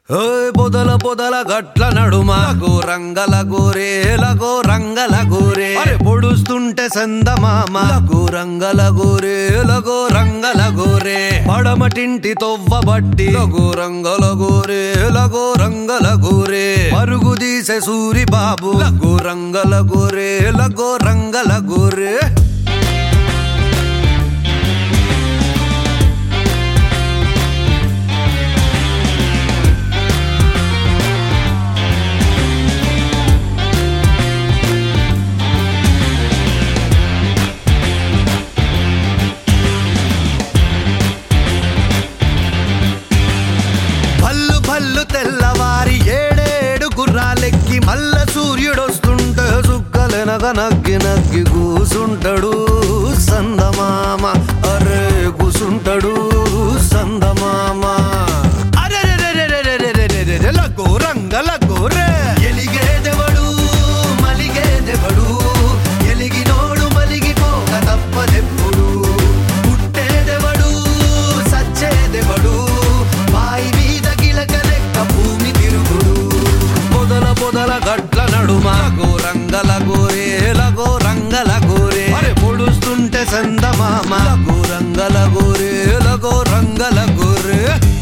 ఓయ్ పొదల పొదల గట్ల నడుమ రంగల గోరే లగో రంగల గోరే అరే పొడుస్తుంటే సందమామ లగో రంగల గోరే లగో రంగల గోరే పడమటింటి తొవ్వ బట్టి లగో రంగల గోరే లగో రంగల గోరే పరుగు తీసే సూరి బాబు లగో రంగల గోరే లగో రంగల గోరే భల్లు భల్లు తెల్లవారి ఏడేడు గుర్రాలెక్కి మల్ల సూర్యుడొస్తుంటే సుక్కలెనగ నగ్గి నగ్గి కూసుంటాడు సందమామ అరే కూసుంటాడు సందమామ అరెరెరెరెరెరెరెరెరెరె, లగో రంగ లగో రే ఎలిగేదెవడు మలిగేదెవడు ఎలిగినోడు మలిగిపోక తప్పదెప్పుడు పుట్టేదెవడు సచ్చేదెవడు బాయి మీద గిలక లెక్క భూమి తిరుగుడు పొదల పొదల గట్ల నడుమ రంగల గోరే లగో రంగల గోరే అరే పొడుస్తుంటే సందమామ లగో రంగల గోరే లగో రంగల గోరే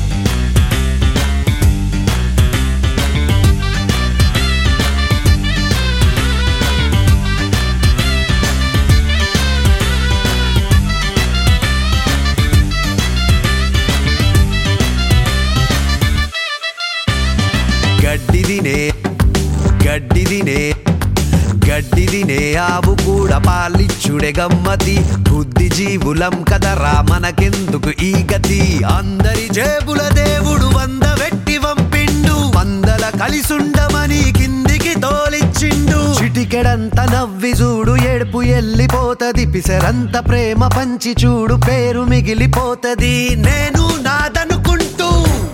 గడ్డి తినే గడ్డి తినే గడ్డి తినే ఆవు కూడా పాలిచ్చుడే గమ్మతి బుద్ధి జీవులం కదరా మనకెందుకు ఈ గతి అందరి జేబుల దేవుడు వంద వెట్టి వంపిండు వందల కలిసుండమని కిందికి తోలిచ్చిండు చిటికెడంత నవ్వి చూడు ఏడుపు ఎల్లిపోతది పిసరంత ప్రేమ పంచి చూడు పేరు మిగిలిపోతది నేను నాదనుకుంటూ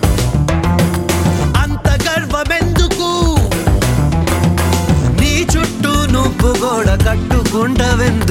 అంత గర్వమెందుకు నీ చుట్టూ నువ్వు గోడ కట్టుకుంటవెందుకు